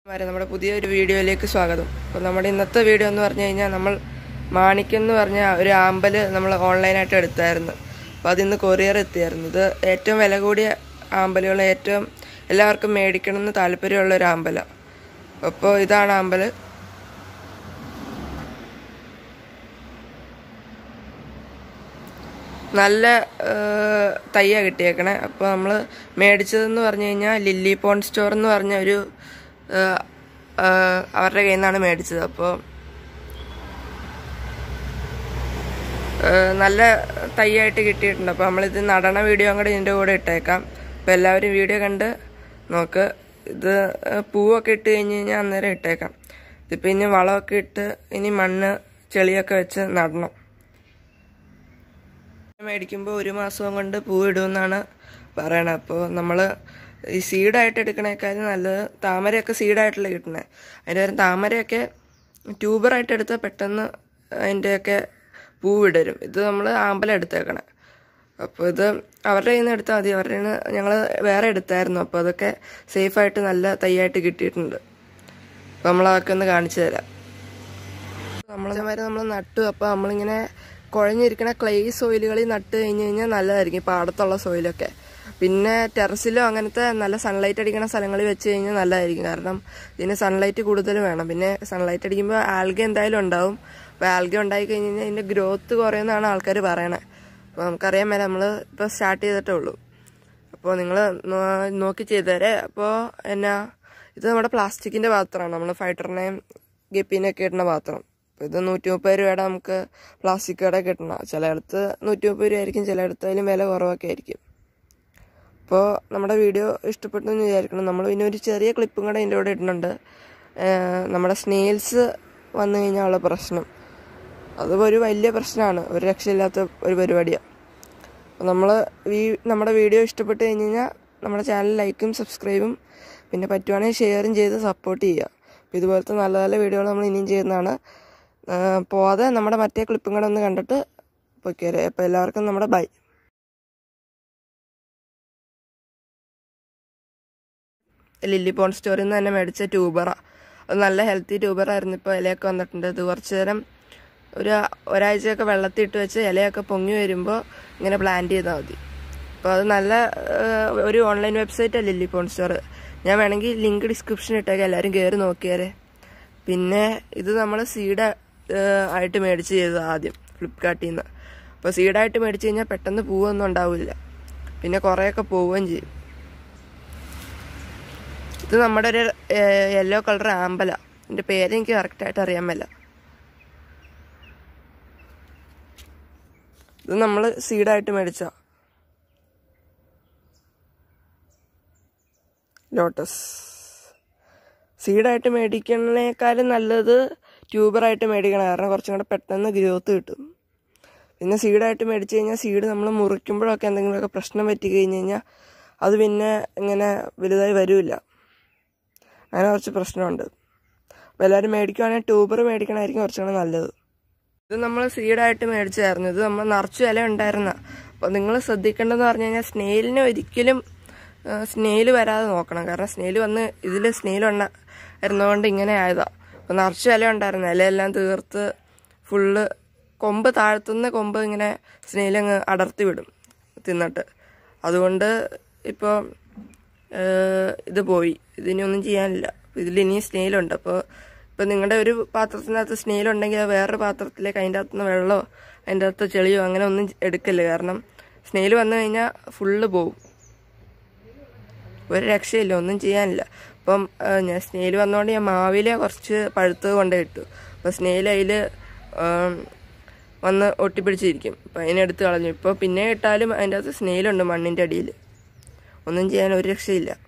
വരെ നമ്മുടെ പുതിയൊരു വീഡിയോയിലേക്ക് സ്വാഗതം അപ്പോൾ നമ്മുടെ ഇന്നത്തെ വീഡിയോ എന്ന് പറഞ്ഞു കഴിഞ്ഞാൽ നമ്മൾ മാണിക്യം എന്ന് പറഞ്ഞ ഒരു ആമ്പൽ നമ്മൾ ഓൺലൈനായിട്ട് എടുത്തായിരുന്നു അപ്പോൾ അതിന്ന് കൊറിയർ എത്തിയായിരുന്നു ഇത് ഏറ്റവും വില കൂടിയ ആമ്പലുകൾ ഏറ്റവും എല്ലാവർക്കും മേടിക്കണമെന്ന് താല്പര്യമുള്ള ഒരു ആമ്പലാണ് അപ്പോൾ ഇതാണ് ആമ്പൽ നല്ല തയ്യ കിട്ടിയേക്കണേ അപ്പോൾ നമ്മൾ മേടിച്ചതെന്ന് പറഞ്ഞു കഴിഞ്ഞാൽ ലില്ലി പോൺ സ്റ്റോർ എന്ന് പറഞ്ഞ ഒരു ഏഹ്, ഏഹ്, അവരുടെ കയ്യിൽ നിന്നാണ് മേടിച്ചത് അപ്പോൾ ഏഹ്, നല്ല തയ്യായിട്ട് കിട്ടിയിട്ടുണ്ട് അപ്പോൾ നമ്മളിത് നടണ വീഡിയോ അങ്ങോട്ട് ഇതിൻ്റെ കൂടെ ഇട്ടേക്കാം അപ്പോൾ എല്ലാവരും വീഡിയോ കണ്ട് നോക്ക് ഇത് ഏഹ്, പൂവൊക്കെ ഇട്ട് കഴിഞ്ഞ് കഴിഞ്ഞാൽ അന്നേരം ഇട്ടേക്കാം ഇതിപ്പോൾ ഇനി വളമൊക്കെ ഇട്ട് ഇനി മണ്ണ് ചെളിയൊക്കെ വെച്ച് നടണം മേടിക്കുമ്പോൾ ഒരു മാസം കൊണ്ട് പൂ ഇടുമെന്നാണ് പറയണത് അപ്പോൾ നമ്മൾ ഈ സീഡായിട്ട് എടുക്കണേക്കാളും നല്ലത് താമരയൊക്കെ സീഡായിട്ടല്ലേ കിട്ടണേ അതിൻ്റെ പകരം താമരയൊക്കെ ട്യൂബറായിട്ട് എടുത്താൽ പെട്ടെന്ന് അതിൻ്റെയൊക്കെ പൂ വിടരും ഇത് നമ്മൾ ആമ്പലം എടുത്തേക്കണേ അപ്പോൾ ഇത് അവരുടെ കയ്യിൽ നിന്ന് എടുത്താൽ മതി അവരുടെ നിന്ന് ഞങ്ങൾ വേറെ എടുത്തായിരുന്നു അപ്പോൾ അതൊക്കെ സേഫായിട്ട് നല്ല തയ്യായിട്ട് കിട്ടിയിട്ടുണ്ട് അപ്പോൾ നമ്മളതൊക്കെ ഒന്ന് കാണിച്ചു തരാം നമ്മൾ വരെ നമ്മൾ നട്ടു അപ്പോൾ നമ്മളിങ്ങനെ കുഴഞ്ഞിരിക്കണ ക്ലേ സോയിലുകളിൽ നട്ട് കഴിഞ്ഞ് കഴിഞ്ഞാൽ നല്ലതായിരിക്കും പാടത്തുള്ള സോയിലൊക്കെ പിന്നെ ടെറസിലോ അങ്ങനത്തെ നല്ല സൺലൈറ്റ് അടിക്കുന്ന സ്ഥലങ്ങളിൽ വെച്ച് കഴിഞ്ഞാൽ നല്ലതായിരിക്കും കാരണം ഇതിന് സൺലൈറ്റ് കൂടുതൽ വേണം പിന്നെ സൺലൈറ്റ് അടിക്കുമ്പോൾ ആൽഗ എന്തായാലും ഉണ്ടാവും അപ്പോൾ ആൽഗ ഉണ്ടായി കഴിഞ്ഞ് കഴിഞ്ഞാൽ ഇതിൻ്റെ ഗ്രോത്ത് കുറയുമെന്നാണ് ആൾക്കാർ പറയണത് അപ്പോൾ നമുക്കറിയാൻ മേലെ നമ്മൾ ഇപ്പോൾ സ്റ്റാർട്ട് ചെയ്തിട്ടേ ഉള്ളൂ അപ്പോൾ നിങ്ങൾ നോക്കി ചെയ്തേരെ അപ്പോൾ എന്നാ ഇത് നമ്മുടെ പ്ലാസ്റ്റിക്കിൻ്റെ പാത്രമാണ് നമ്മൾ ഫൈറ്ററിനെയും ഗപ്പിനെയൊക്കെ ഇടുന്ന പാത്രം അപ്പോൾ ഇത് നൂറ്റി മുപ്പത് രൂപയുടെ നമുക്ക് പ്ലാസ്റ്റിക് കട കിട്ടണം ചിലയിടത്ത് നൂറ്റി മുപ്പത് രൂപ ആയിരിക്കും ചിലയിടത്ത് അതിലും വില കുറവൊക്കെ ആയിരിക്കും അപ്പോൾ നമ്മുടെ വീഡിയോ ഇഷ്ടപ്പെട്ടു എന്ന് വിചാരിക്കണം നമ്മൾ പിന്നെ ഒരു ചെറിയ ക്ലിപ്പും കൂടെ ഇതിൻ്റെ കൂടെ ഇടുന്നുണ്ട് ഏഹ് നമ്മുടെ സ്നെയിൽസ് വന്നു കഴിഞ്ഞാൽ ഉള്ള പ്രശ്നം അത് ഒരു വലിയ പ്രശ്നമാണ് ഒരു രക്ഷയില്ലാത്ത ഒരു പരിപാടിയാണ് അപ്പോൾ നമ്മൾ നമ്മുടെ വീഡിയോ ഇഷ്ടപ്പെട്ട് കഴിഞ്ഞ് കഴിഞ്ഞാൽ നമ്മുടെ ചാനൽ ലൈക്കും സബ്സ്ക്രൈബും പിന്നെ പറ്റുവാണെങ്കിൽ ഷെയറും ചെയ്ത് സപ്പോർട്ട് ചെയ്യുക അപ്പോൾ ഇതുപോലത്തെ നല്ല നല്ല വീഡിയോകൾ നമ്മൾ ഇനിയും ചെയ്യുന്നതാണ് ആ, പോവാതെ നമ്മുടെ മറ്റേ ക്ലിപ്പും കൂടെ ഒന്ന് കണ്ടിട്ട് പൊയ്ക്കേരെ അപ്പോൾ എല്ലാവർക്കും നമ്മുടെ ബൈ ലില്ലി പോൺ സ്റ്റോറിൽ നിന്ന് തന്നെ മേടിച്ച ട്യൂബറാണ് അത് നല്ല ഹെൽത്തി ട്യൂബറായിരുന്നു ഇപ്പോൾ ഇലയൊക്കെ വന്നിട്ടുണ്ട് ഇത് കുറച്ച് നേരം ഒരു ഒരാഴ്ചയൊക്കെ വെള്ളത്തിൽ ഇട്ട് വെച്ച് ഇലയൊക്കെ പൊങ്ങി വരുമ്പോൾ ഇങ്ങനെ പ്ലാന്റ് ചെയ്താൽ മതി അപ്പോൾ അത് നല്ല ഏഹ്, ഒരു ഓൺലൈൻ വെബ്സൈറ്റാണ് ലില്ലി പോൺ സ്റ്റോർ ഞാൻ വേണമെങ്കിൽ ലിങ്ക് ഡിസ്ക്രിപ്ഷൻ ഇട്ടേക്കാം എല്ലാവരും കയറി നോക്കിയാരെ പിന്നെ ഇത് നമ്മൾ സീഡ് ആയിട്ട് മേടിച്ച് ചെയ്തത് ആദ്യം ഫ്ലിപ്കാർട്ടിൽ നിന്ന് അപ്പോൾ സീഡായിട്ട് മേടിച്ച് കഴിഞ്ഞാൽ പെട്ടെന്ന് പൂവൊന്നും ഉണ്ടാവില്ല പിന്നെ കുറേയൊക്കെ പോവുകയും ചെയ്യും ഇത് നമ്മുടെ ഒരു യെല്ലോ കളർ ആമ്പല എൻ്റെ പേര് എനിക്ക് കറക്റ്റായിട്ട് അറിയാൻ മേല ഇത് നമ്മൾ സീഡായിട്ട് മേടിച്ച ലോട്ടസ് സീഡായിട്ട് മേടിക്കുന്നതിനേക്കാളും നല്ലത് ട്യൂബറായിട്ട് മേടിക്കണം കാരണം കുറച്ചും കൂടെ പെട്ടെന്ന് ഗ്രോത്ത് കിട്ടും പിന്നെ സീഡായിട്ട് മേടിച്ച് കഴിഞ്ഞാൽ സീഡ് നമ്മൾ മുറിക്കുമ്പോഴൊക്കെ എന്തെങ്കിലുമൊക്കെ പ്രശ്നം പറ്റി കഴിഞ്ഞ് കഴിഞ്ഞാൽ അത് പിന്നെ ഇങ്ങനെ വലുതായി വരില്ല അങ്ങനെ കുറച്ച് പ്രശ്നമുണ്ട് അപ്പോൾ എല്ലാവരും മേടിക്കുവാണെങ്കിൽ ട്യൂബർ മേടിക്കണമായിരിക്കും കുറച്ചും കൂടെ നല്ലത് ഇത് നമ്മൾ സീഡായിട്ട് മേടിച്ചായിരുന്നു ഇത് നമ്മൾ നിറച്ചു വില ഉണ്ടായിരുന്ന അപ്പോൾ നിങ്ങൾ ശ്രദ്ധിക്കേണ്ടതെന്ന് പറഞ്ഞു കഴിഞ്ഞാൽ സ്നെയിലിന് ഒരിക്കലും സ്നെയിൽ വരാതെ നോക്കണം കാരണം സ്നെയിൽ വന്ന് ഇതിൽ സ്നെയിൽ ഉണ്ട ഇരുന്നതുകൊണ്ട് ഇങ്ങനെ ആയതാണ് അപ്പോൾ നിറച്ച് വില ഉണ്ടായിരുന്നു ഇലയെല്ലാം തീർത്ത് ഫുള്ള് കൊമ്പ് താഴ്ത്തുന്ന കൊമ്പ് ഇങ്ങനെ സ്നെയിൽ അങ്ങ് അടർത്തി വിടും തിന്നിട്ട് അതുകൊണ്ട് ഇപ്പോൾ ഇത് പോയി ഇതിനൊന്നും ചെയ്യാനില്ല ഇതിൽ ഇനി സ്നെയിലുണ്ട് അപ്പോൾ ഇപ്പം നിങ്ങളുടെ ഒരു പാത്രത്തിനകത്ത് സ്നെയിലുണ്ടെങ്കിൽ അത് വേറൊരു പാത്രത്തിലേക്ക് അതിൻ്റെ അകത്തുനിന്ന് വെള്ളമോ അതിൻ്റെ അകത്ത് ചെളിയോ അങ്ങനെ ഒന്നും എടുക്കല്ലേ കാരണം സ്നെയിൽ വന്നു കഴിഞ്ഞാൽ ഫുള്ള് പോവും ഒരു രക്ഷയില്ല ഒന്നും ചെയ്യാനില്ല അപ്പം ആ, ഞാൻ സ്നെയിൽ വന്നതുകൊണ്ട് ഞാൻ മാവിലെ കുറച്ച് പഴുത്തത് കൊണ്ട് ഇട്ടു അപ്പോൾ സ്നെയിൽ അതിൽ വന്ന് ഒട്ടിപ്പിടിച്ചിരിക്കും അപ്പം അതിനെടുത്ത് കളഞ്ഞു ഇപ്പോൾ പിന്നെ ഇട്ടാലും അതിൻ്റെ അകത്ത് സ്നെയിലുണ്ട് മണ്ണിൻ്റെ അടിയിൽ ഒന്നും ചെയ്യാൻ ഒരു രക്ഷയില്ല